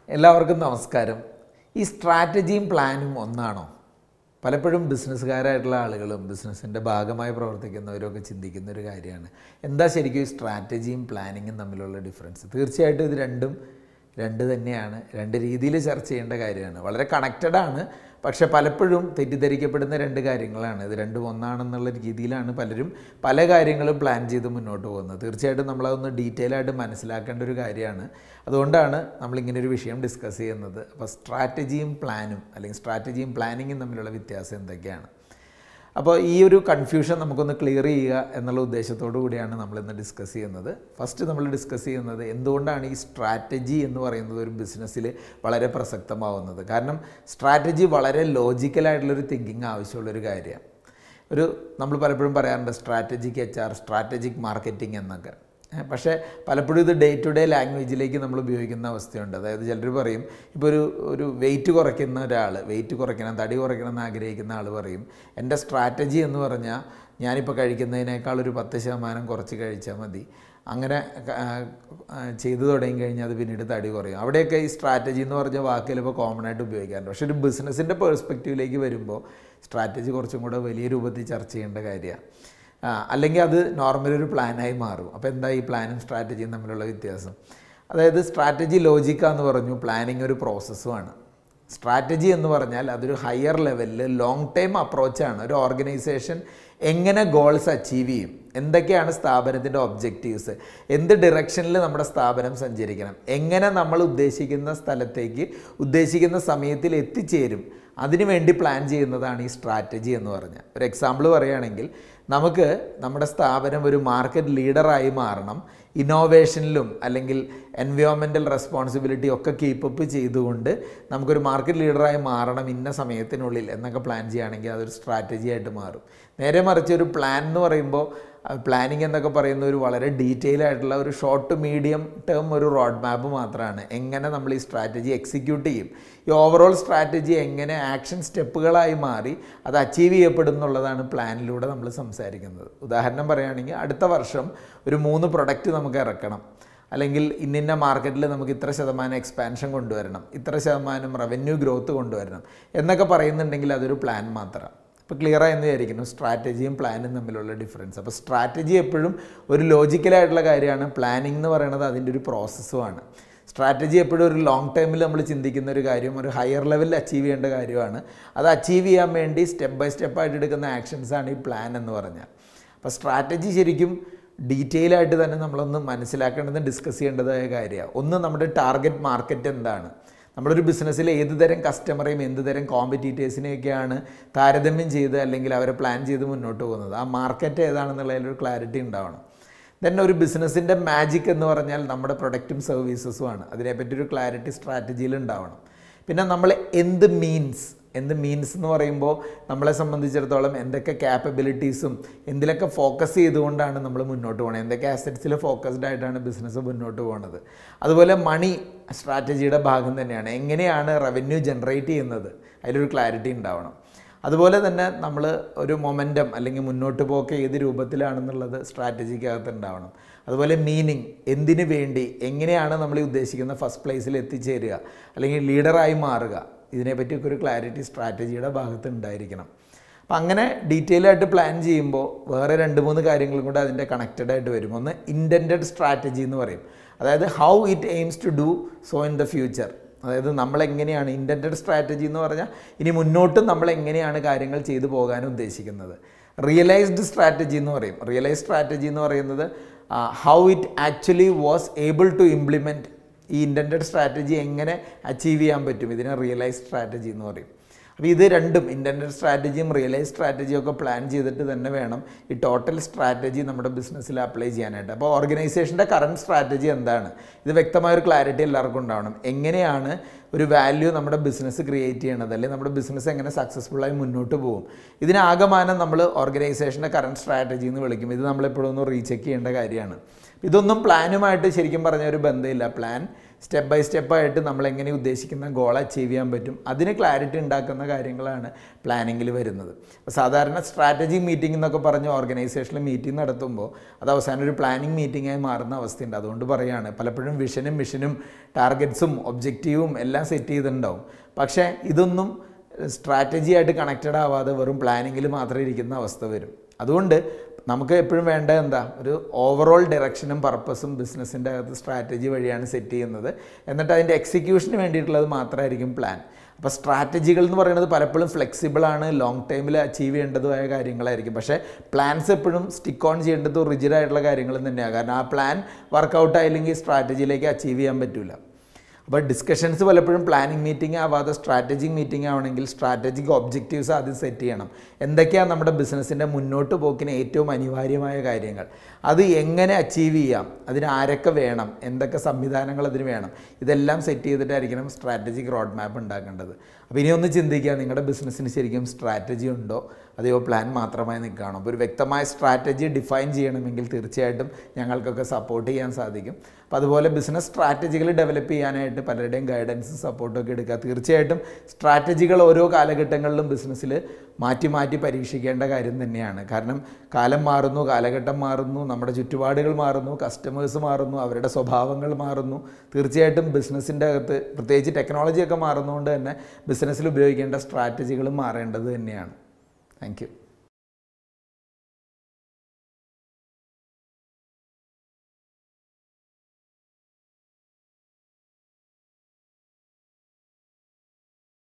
എല്ലാവർക്കും നമസ്കാരം ഈ സ്ട്രാറ്റജിയും പ്ലാനും ഒന്നാണോ പലപ്പോഴും ബിസിനസ്സുകാരായിട്ടുള്ള ആളുകളും ബിസിനസ്സിൻ്റെ ഭാഗമായി പ്രവർത്തിക്കുന്നവരും ഒക്കെ ചിന്തിക്കുന്ന ഒരു കാര്യമാണ് എന്താ ശരിക്കും ഈ സ്ട്രാറ്റജിയും പ്ലാനിങ്ങും തമ്മിലുള്ള ഡിഫറൻസ് തീർച്ചയായിട്ടും ഇത് രണ്ടും രണ്ട് തന്നെയാണ് രണ്ട് രീതിയിൽ ചർച്ച ചെയ്യേണ്ട കാര്യമാണ് വളരെ കണക്റ്റഡ് ആണ് പക്ഷെ പലപ്പോഴും തെറ്റിദ്ധരിക്കപ്പെടുന്ന രണ്ട് കാര്യങ്ങളാണ് ഇത് രണ്ടും ഒന്നാണെന്നുള്ള രീതിയിലാണ് പലരും പല കാര്യങ്ങളും പ്ലാൻ ചെയ്ത് മുന്നോട്ട് പോകുന്നത് തീർച്ചയായിട്ടും നമ്മളതൊന്ന് ഡീറ്റെയിൽ ആയിട്ട് മനസ്സിലാക്കേണ്ട ഒരു കാര്യമാണ് അതുകൊണ്ടാണ് നമ്മളിങ്ങനെ ഒരു വിഷയം ഡിസ്കസ് ചെയ്യുന്നത് അപ്പോൾ സ്ട്രാറ്റജിയും പ്ലാനും അല്ലെങ്കിൽ സ്ട്രാറ്റജിയും പ്ലാനിങ്ങും തമ്മിലുള്ള വ്യത്യാസം എന്തൊക്കെയാണ് അപ്പോൾ ഈ ഒരു കൺഫ്യൂഷൻ നമുക്കൊന്ന് ക്ലിയർ ചെയ്യുക എന്നുള്ള ഉദ്ദേശത്തോടു കൂടിയാണ് നമ്മളിന്ന് ഡിസ്കസ് ചെയ്യുന്നത് ഫസ്റ്റ് നമ്മൾ ഡിസ്കസ് ചെയ്യുന്നത് എന്തുകൊണ്ടാണ് ഈ സ്ട്രാറ്റജി എന്ന് പറയുന്നത് ഒരു ബിസിനസ്സിൽ വളരെ പ്രസക്തമാവുന്നത് കാരണം സ്ട്രാറ്റജി വളരെ ലോജിക്കലായിട്ടുള്ളൊരു തിങ്കിങ് ആവശ്യമുള്ളൊരു കാര്യമാണ് ഒരു നമ്മൾ പലപ്പോഴും പറയാറുണ്ട് strategic H R strategic marketing എന്നൊക്കെ ഏ, പക്ഷേ പലപ്പോഴും ഇത് ഡേ ടു ഡേ ലാംഗ്വേജിലേക്ക് നമ്മൾ ഉപയോഗിക്കുന്ന അവസ്ഥയുണ്ട് അതായത് ചിലർ പറയും ഇപ്പോൾ ഒരു ഒരു വെയിറ്റ് കുറയ്ക്കുന്ന ഒരാൾ വെയിറ്റ് കുറയ്ക്കണം തടി കുറയ്ക്കണം എന്ന് ആഗ്രഹിക്കുന്ന ആൾ പറയും എൻ്റെ സ്ട്രാറ്റജി എന്ന് പറഞ്ഞാൽ ഞാനിപ്പോൾ കഴിക്കുന്നതിനേക്കാൾ ഒരു പത്ത് ശതമാനം കുറച്ച് കഴിച്ചാൽ മതി അങ്ങനെ ആ, ആ, ചെയ്തു തുടങ്ങി കഴിഞ്ഞാൽ അത് പിന്നീട് തടി കുറയും അവിടെയൊക്കെ ഈ സ്ട്രാറ്റജി എന്ന് പറഞ്ഞ വാക്ക് ചിലപ്പോൾ കോമൺ ആയിട്ട് ഉപയോഗിക്കാറുണ്ട് പക്ഷേ ഒരു ബിസിനസ്സിൻ്റെ പേഴ്സ്പെക്റ്റീവിലേക്ക് വരുമ്പോൾ സ്ട്രാറ്റജി കുറച്ചും കൂടെ വലിയ രൂപത്തിൽ ചർച്ച ചെയ്യേണ്ട കാര്യമാണ് ആ, അല്ലെങ്കിൽ അത് നോർമൽ ഒരു പ്ലാനായി മാറും അപ്പോൾ എന്താ ഈ പ്ലാനും സ്ട്രാറ്റജിയും തമ്മിലുള്ള വ്യത്യാസം അതായത് സ്ട്രാറ്റജി ലോജിക്ക എന്ന് പറഞ്ഞു പ്ലാനിങ് ഒരു പ്രോസസ്സുമാണ് സ്ട്രാറ്റജി എന്ന് പറഞ്ഞാൽ അതൊരു ഹയർ ലെവലിൽ ലോങ് ടൈം അപ്രോച്ചാണ് ഒരു ഓർഗനൈസേഷൻ എങ്ങനെ ഗോൾസ് അച്ചീവ് ചെയ്യും എന്തൊക്കെയാണ് സ്ഥാപനത്തിൻ്റെ ഒബ്ജക്റ്റീവ്സ് എന്ത് ഡിറക്ഷനിൽ നമ്മുടെ സ്ഥാപനം സഞ്ചരിക്കണം എങ്ങനെ നമ്മൾ ഉദ്ദേശിക്കുന്ന സ്ഥലത്തേക്ക് ഉദ്ദേശിക്കുന്ന സമയത്തിൽ എത്തിച്ചേരും അതിനുവേണ്ടി പ്ലാൻ ചെയ്യുന്നതാണ് ഈ സ്ട്രാറ്റജി എന്ന് പറഞ്ഞാൽ ഒരു എക്സാമ്പിൾ പറയുകയാണെങ്കിൽ നമുക്ക് നമ്മുടെ സ്ഥാപനം ഒരു മാർക്കറ്റ് ലീഡറായി മാറണം ഇന്നോവേഷനിലും അല്ലെങ്കിൽ എൻവയോൺമെൻറ്റൽ റെസ്പോൺസിബിലിറ്റി ഒക്കെ കീപ്പപ്പ് ചെയ്തുകൊണ്ട് നമുക്കൊരു മാർക്കറ്റ് ലീഡറായി മാറണം ഇന്ന സമയത്തിനുള്ളിൽ എന്നൊക്കെ പ്ലാൻ ചെയ്യുകയാണെങ്കിൽ അതൊരു സ്ട്രാറ്റജി ആയിട്ട് മാറും നേരെ മറിച്ച് ഒരു പ്ലാൻ എന്ന് പറയുമ്പോൾ പ്ലാനിങ് എന്നൊക്കെ പറയുന്ന ഒരു വളരെ ഡീറ്റെയിൽ ആയിട്ടുള്ള ഒരു ഷോർട്ട് ടു മീഡിയം ടേം ഒരു റോഡ് മാപ്പ് മാത്രമാണ് എങ്ങനെ നമ്മൾ ഈ സ്ട്രാറ്റജി എക്സിക്യൂട്ട് ചെയ്യും ഈ ഓവറോൾ സ്ട്രാറ്റജി എങ്ങനെ ആക്ഷൻ സ്റ്റെപ്പുകളായി മാറി അത് അച്ചീവ് ചെയ്യപ്പെടും എന്നുള്ളതാണ് പ്ലാനിലൂടെ നമ്മൾ സംസാരിക്കുന്നത് ഉദാഹരണം പറയുകയാണെങ്കിൽ അടുത്ത വർഷം ഒരു മൂന്ന് പ്രൊഡക്റ്റ് നമുക്ക് ഇറക്കണം അല്ലെങ്കിൽ ഇന്നിന്ന മാർക്കറ്റിൽ നമുക്ക് ഇത്ര ശതമാനം എക്സ്പാൻഷൻ കൊണ്ടുവരണം ഇത്ര ശതമാനം റവന്യൂ ഗ്രോത്ത് കൊണ്ടുവരണം എന്നൊക്കെ പറയുന്നുണ്ടെങ്കിൽ അതൊരു പ്ലാൻ മാത്രമാണ് ഇപ്പോൾ ക്ലിയർ ആയെന്ന് വിചാരിക്കുന്നു സ്ട്രാറ്റജിയും പ്ലാനും തമ്മിലുള്ള ഡിഫറൻസ് അപ്പോൾ സ്ട്രാറ്റജി എപ്പോഴും ഒരു ലോജിക്കലായിട്ടുള്ള കാര്യമാണ് പ്ലാനിംഗ് എന്ന് പറയുന്നത് അതിൻ്റെ ഒരു പ്രോസസ്സുമാണ് സ്ട്രാറ്റജി എപ്പോഴും ഒരു ലോങ് ടൈമിൽ നമ്മൾ ചിന്തിക്കുന്ന ഒരു കാര്യം ഒരു ഹയർ ലെവലിൽ അച്ചീവ് ചെയ്യേണ്ട കാര്യമാണ് അത് അച്ചീവ് ചെയ്യാൻ വേണ്ടി സ്റ്റെപ്പ് ബൈ സ്റ്റെപ്പായിട്ട് എടുക്കുന്ന ആക്ഷൻസാണ് ഈ പ്ലാൻ എന്ന് പറഞ്ഞാൽ അപ്പോൾ സ്ട്രാറ്റജി ശരിക്കും ഡീറ്റെയിൽ ആയിട്ട് തന്നെ നമ്മളൊന്ന് മനസ്സിലാക്കേണ്ടതും ഡിസ്കസ് ചെയ്യേണ്ടതായ കാര്യമാണ് ഒന്ന് നമ്മുടെ ടാർഗറ്റ് മാർക്കറ്റ് എന്താണ് നമ്മളൊരു ബിസിനസ്സിൽ ഏത് തരം കസ്റ്റമറെയും എന്ത് തരം കോമ്പറ്റീറ്റേഴ്സിനെയൊക്കെയാണ് താരതമ്യം ചെയ്ത് അല്ലെങ്കിൽ അവരെ പ്ലാൻ ചെയ്ത് മുന്നോട്ട് പോകുന്നത് ആ മാർക്കറ്റ് ഏതാണെന്നുള്ളതിലൊരു ക്ലാരിറ്റി ഉണ്ടാവണം ദെൻ ഒരു ബിസിനസ്സിൻ്റെ മാജിക് എന്ന് പറഞ്ഞാൽ നമ്മുടെ പ്രൊഡക്റ്റും സർവീസസുമാണ് അതിനെപ്പറ്റി ഒരു ക്ലാരിറ്റി സ്ട്രാറ്റജിയിൽ ഉണ്ടാവണം പിന്നെ നമ്മൾ എന്ത് മീൻസ് എന്ത് മീൻസ് എന്ന് പറയുമ്പോൾ നമ്മളെ സംബന്ധിച്ചിടത്തോളം എന്തൊക്കെ ക്യാപ്പബിലിറ്റീസും എന്തിലൊക്കെ ഫോക്കസ് ചെയ്തുകൊണ്ടാണ് നമ്മൾ മുന്നോട്ട് പോകുന്നത് എന്തൊക്കെ അസറ്റ്സിൽ ഫോക്കസ്ഡ് ആയിട്ടാണ് ബിസിനസ് മുന്നോട്ട് പോകുന്നത് അതുപോലെ മണി സ്ട്രാറ്റജിയുടെ ഭാഗം തന്നെയാണ് എങ്ങനെയാണ് റവന്യൂ ജനറേറ്റ് ചെയ്യുന്നത് അതിലൊരു ക്ലാരിറ്റി ഉണ്ടാവണം അതുപോലെ തന്നെ നമ്മൾ ഒരു മൊമെൻറ്റം അല്ലെങ്കിൽ മുന്നോട്ട് പോക്ക് ഏത് രൂപത്തിലാണെന്നുള്ളത് സ്ട്രാറ്റജിക്കകത്ത് ഉണ്ടാവണം അതുപോലെ മീനിങ് എന്തിനു വേണ്ടി എങ്ങനെയാണ് നമ്മൾ ഈ ഉദ്ദേശിക്കുന്ന ഫസ്റ്റ് പ്ലേസിൽ എത്തിച്ചേരുക അല്ലെങ്കിൽ ലീഡറായി മാറുക ഇതിനെപ്പറ്റിയൊക്കെ ഒരു ക്ലാരിറ്റി സ്ട്രാറ്റജിയുടെ ഭാഗത്ത് ഉണ്ടായിരിക്കണം അപ്പം അങ്ങനെ ഡീറ്റെയിൽ ആയിട്ട് പ്ലാൻ ചെയ്യുമ്പോൾ വേറെ രണ്ട് മൂന്ന് കാര്യങ്ങളും കൂടെ അതിൻ്റെ കണക്റ്റഡ് ആയിട്ട് വരും ഒന്ന് ഇൻറ്റൻറ്റഡ് സ്ട്രാറ്റജി എന്ന് പറയും അതായത് how it aims to do so in the future അതായത് നമ്മൾ എങ്ങനെയാണ് ഇൻറ്റൻറ്റഡ് സ്ട്രാറ്റജി എന്ന് പറഞ്ഞാൽ ഇനി മുന്നോട്ടും നമ്മൾ എങ്ങനെയാണ് കാര്യങ്ങൾ ചെയ്തു പോകാൻ ഉദ്ദേശിക്കുന്നത് റിയലൈസ്ഡ് സ്ട്രാറ്റജി എന്ന് പറയും റിയലൈസ് സ്ട്രാറ്റജി എന്ന് പറയുന്നത് how it actually was able to implement ഈ ഇൻറ്റൻറ്റഡ് സ്ട്രാറ്റജി എങ്ങനെ അച്ചീവ് ചെയ്യാൻ പറ്റും ഇതിനെ റിയലൈസ് സ്ട്രാറ്റജി എന്ന് പറയും അപ്പോൾ ഇത് രണ്ടും ഇൻറ്റൻറ്റഡ് സ്ട്രാറ്റജിയും റിയലൈസ് സ്ട്രാറ്റജിയും ഒക്കെ പ്ലാൻ ചെയ്തിട്ട് തന്നെ വേണം ഈ ടോട്ടൽ സ്ട്രാറ്റജി നമ്മുടെ ബിസിനസ്സിൽ അപ്ലൈ ചെയ്യാനായിട്ട് അപ്പോൾ ഓർഗനൈസേഷൻ്റെ കറണ്ട് സ്ട്രാറ്റജി എന്താണ് ഇത് വ്യക്തമായൊരു ക്ലാരിറ്റി എല്ലാവർക്കും ഉണ്ടാവണം എങ്ങനെയാണ് ഒരു വാല്യൂ നമ്മുടെ ബിസിനസ് ക്രിയേറ്റ് ചെയ്യണത് അല്ലെങ്കിൽ നമ്മുടെ ബിസിനസ് എങ്ങനെ സക്സസ്ഫുള്ളായി മുന്നോട്ട് പോകും ഇതിനാകമാനം നമ്മൾ ഓർഗനൈസേഷൻ്റെ കറണ്ട് സ്ട്രാറ്റജി എന്ന് വിളിക്കും ഇത് നമ്മളെപ്പോഴും ഒന്ന് റീചെക്ക് ചെയ്യേണ്ട കാര്യമാണ് ഇതൊന്നും പ്ലാനുമായിട്ട് ശരിക്കും പറഞ്ഞ ഒരു ബന്ധമില്ല പ്ലാൻ സ്റ്റെപ്പ് ബൈ സ്റ്റെപ്പായിട്ട് നമ്മൾ എങ്ങനെ ഉദ്ദേശിക്കുന്ന ഗോൾ അച്ചീവ് ചെയ്യാൻ പറ്റും അതിന് ക്ലാരിറ്റി ഉണ്ടാക്കുന്ന കാര്യങ്ങളാണ് പ്ലാനിങ്ങിൽ വരുന്നത് അപ്പോൾ സാധാരണ സ്ട്രാറ്റജി മീറ്റിംഗ് എന്നൊക്കെ പറഞ്ഞ് ഓർഗനൈസേഷനിൽ മീറ്റിംഗ് നടത്തുമ്പോൾ അത് അവസാനം ഒരു പ്ലാനിങ് മീറ്റിംഗായി മാറുന്ന അവസ്ഥയുണ്ട് അതുകൊണ്ട് പറയുകയാണ് പലപ്പോഴും വിഷനും മിഷനും ടാർഗറ്റ്സും ഒബ്ജക്റ്റീവും എല്ലാം സെറ്റ് ചെയ്തിട്ടുണ്ടാവും പക്ഷേ ഇതൊന്നും സ്ട്രാറ്റജി ആയിട്ട് കണക്റ്റഡ് ആവാതെ വെറും പ്ലാനിങ്ങിൽ മാത്രം ഇരിക്കുന്ന അവസ്ഥ വരും അതുകൊണ്ട് നമുക്ക് എപ്പോഴും വേണ്ട എന്താ ഒരു ഓവറോൾ ഡയറക്ഷനും പർപ്പസും ബിസിനസ്സിൻ്റെ അകത്ത് സ്ട്രാറ്റജി വഴിയാണ് സെറ്റ് ചെയ്യുന്നത് എന്നിട്ട് അതിൻ്റെ എക്സിക്യൂഷന് വേണ്ടിയിട്ടുള്ളത് മാത്രമായിരിക്കും പ്ലാൻ അപ്പോൾ സ്ട്രാറ്റജികൾ എന്ന് പറയുന്നത് പലപ്പോഴും ഫ്ലെക്സിബിൾ ആണ് ലോങ് ടൈമിൽ അച്ചീവ് ചെയ്യേണ്ടതുമായ കാര്യങ്ങളായിരിക്കും പക്ഷേ പ്ലാൻസ് എപ്പോഴും സ്റ്റിക്ക് ഓൺ ചെയ്യേണ്ടതും റിജിഡ് ആയിട്ടുള്ള കാര്യങ്ങളും തന്നെയാണ് കാരണം ആ പ്ലാൻ വർക്കൗട്ട് ആയില്ലെങ്കിൽ സ്ട്രാറ്റജിയിലേക്ക് അച്ചീവ് ചെയ്യാൻ പറ്റില്ല അപ്പോൾ ഡിസ്കഷൻസ് പലപ്പോഴും പ്ലാനിങ് മീറ്റിംഗ് ആവാതെ സ്ട്രാറ്റജിക് മീറ്റിംഗ് ആവണമെങ്കിൽ സ്ട്രാറ്റജിക് ഒബ്ജക്റ്റീവ്സ് ആദ്യം സെറ്റ് ചെയ്യണം എന്തൊക്കെയാണ് നമ്മുടെ ബിസിനസ്സിൻ്റെ മുന്നോട്ട് പോക്കിന് ഏറ്റവും അനിവാര്യമായ കാര്യങ്ങൾ അത് എങ്ങനെ അച്ചീവ് ചെയ്യാം അതിന് ആരൊക്കെ വേണം എന്തൊക്കെ സംവിധാനങ്ങൾ അതിന് വേണം ഇതെല്ലാം സെറ്റ് ചെയ്തിട്ടായിരിക്കണം സ്ട്രാറ്റജിക് റോഡ് മാപ്പ് ഉണ്ടാക്കേണ്ടത് അപ്പോൾ ഇനി ഒന്ന് ചിന്തിക്കുക നിങ്ങളുടെ ബിസിനസ്സിന് ശരിക്കും സ്ട്രാറ്റജി ഉണ്ടോ അതെയോ പ്ലാൻ മാത്രമായി നിൽക്കുകയാണോ അപ്പോൾ ഒരു വ്യക്തമായ സ്ട്രാറ്റജി ഡിഫൈൻ ചെയ്യണമെങ്കിൽ തീർച്ചയായിട്ടും ഞങ്ങൾക്കൊക്കെ സപ്പോർട്ട് ചെയ്യാൻ സാധിക്കും അപ്പോൾ അതുപോലെ ബിസിനസ് സ്ട്രാറ്റജികൾ ഡെവലപ്പ് ചെയ്യാനായിട്ട് പലരുടെയും ഗൈഡൻസും സപ്പോർട്ടും ഒക്കെ എടുക്കുക തീർച്ചയായിട്ടും സ്ട്രാറ്റജികൾ ഓരോ കാലഘട്ടങ്ങളിലും ബിസിനസ്സിൽ മാറ്റി മാറ്റി പരീക്ഷിക്കേണ്ട കാര്യം തന്നെയാണ് കാരണം കാലം മാറുന്നു കാലഘട്ടം മാറുന്നു നമ്മുടെ ചുറ്റുപാടുകൾ മാറുന്നു കസ്റ്റമേഴ്സ് മാറുന്നു അവരുടെ സ്വഭാവങ്ങൾ മാറുന്നു തീർച്ചയായിട്ടും ബിസിനസ്സിൻ്റെ അകത്ത് പ്രത്യേകിച്ച് ടെക്നോളജിയൊക്കെ മാറുന്നതുകൊണ്ട് തന്നെ ബിസിനസ്സിൽ ഉപയോഗിക്കേണ്ട സ്ട്രാറ്റജികളും മാറേണ്ടത് തന്നെയാണ് താങ്ക് യു